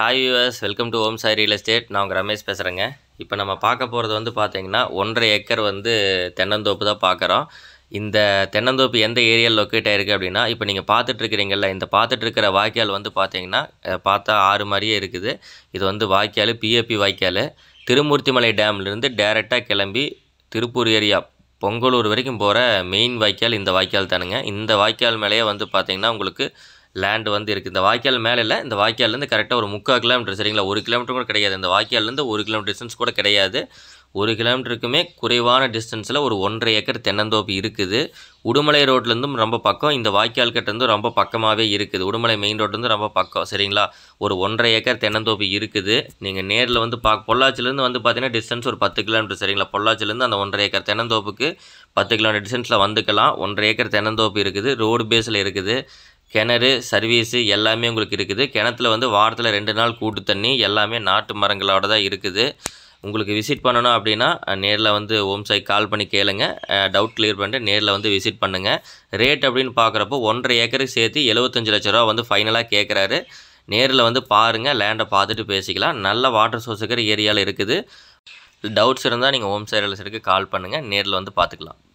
hi us welcome to Om Sai real estate நான் உங்கள் ரமேஷ் பேசுகிறேங்க இப்போ நம்ம பார்க்க போகிறது வந்து பார்த்தீங்கன்னா ஒன்றரை ஏக்கர் வந்து தென்னந்தோப்பு தான் பார்க்குறோம் இந்த தென்னந்தோப்பு எந்த ஏரியாவில் லொக்கேட் ஆயிருக்கு அப்படின்னா இப்போ நீங்கள் பார்த்துட்டு இருக்கிறீங்கல்ல இந்த பார்த்துட்டு இருக்கிற வாய்க்கால் வந்து பார்த்தீங்கன்னா அஹ், பார்த்தா ஆறு மாதிரியே இருக்குது இது வந்து வாய்க்கால் பிஏபி வாய்க்கால் திருமூர்த்திமலை டேம்லேருந்து டேரெக்டாக கிளம்பி திருப்பூர் ஏரியா பொங்கலூர் வரைக்கும் போகிற மெயின் வாய்க்கால் இந்த வாய்க்கால் தானுங்க இந்த வாய்க்கால் மேலேயே வந்து பார்த்தீங்கன்னா உங்களுக்கு லேண்ட் வந்து இருக்குது இந்த வாய்க்கால் மேலே இல்லை இந்த வாய்க்கால்லேருந்து கரெக்டாக ஒரு முக்கால் கிலோமீட்டர் சரிங்களா ஒரு கிலோமீட்டர் கூட கிடையாது இந்த வாய்க்கால்லேருந்து ஒரு கிலோமீட்டர் டிஸ்டன்ஸ் கூட கிடையாது ஒரு கிலோமீட்டருக்குமே குறைவான டிஸ்டன்ஸில் ஒரு ஒன்றரை ஏக்கர் தென்னந்தோப்பு இருக்குது உடுமலை ரோட்லேருந்தும் ரொம்ப பக்கம் இந்த வாய்க்கால் கிட்டேருந்து ரொம்ப பக்கமாகவே இருக்குது உடுமலை மெயின் ரோட்லேருந்து ரொம்ப பக்கம் சரிங்களா ஒரு ஒன்றரை ஏக்கர் தென்னந்தோப்பு இருக்குது நீங்கள் நேரில் வந்து பா பொள்ளாச்சிலேருந்து வந்து பார்த்தீங்கன்னா டிஸ்டன்ஸ் ஒரு பத்து கிலோமீட்டர் சரிங்களா பொள்ளாச்சிலேருந்து அந்த ஒன்றரை ஏக்கர் தென்னந்தோப்புக்கு பத்து கிலோமீட்டர் டிஸ்டன்ஸில் வந்துக்கலாம் ஒன்றரை ஏக்கர் தென்னந்தோப்பு இருக்குது ரோடு பேஸில் இருக்குது கிணறு சர்வீஸு எல்லாமே உங்களுக்கு இருக்குது கிணத்துல வந்து வாரத்தில் ரெண்டு நாள் கூட்டு தண்ணி எல்லாமே நாட்டு மரங்களோட தான் இருக்குது உங்களுக்கு விசிட் பண்ணணும் அப்படின்னா நேரில் வந்து ஓம் சாய் கால் பண்ணி கேளுங்க டவுட் கிளியர் பண்ணிட்டு நேரில் வந்து விசிட் பண்ணுங்கள் ரேட் அப்படின்னு பார்க்குறப்போ ஒன்றரை ஏக்கருக்கு சேர்த்து எழுபத்தஞ்சு லட்ச ரூபா வந்து ஃபைனலாக கேட்குறாரு நேரில் வந்து பாருங்கள் லேண்டை பார்த்துட்டு பேசிக்கலாம் நல்ல வாட்டர் சோர்ஸ் இருக்கிற ஏரியாவில் இருக்குது டவுட்ஸ் இருந்தால் நீங்கள் ஓம் சாய் ரியல் எஸ்டேட்டுக்கு கால் பண்ணுங்கள் நேரில் வந்து பார்த்துக்கலாம்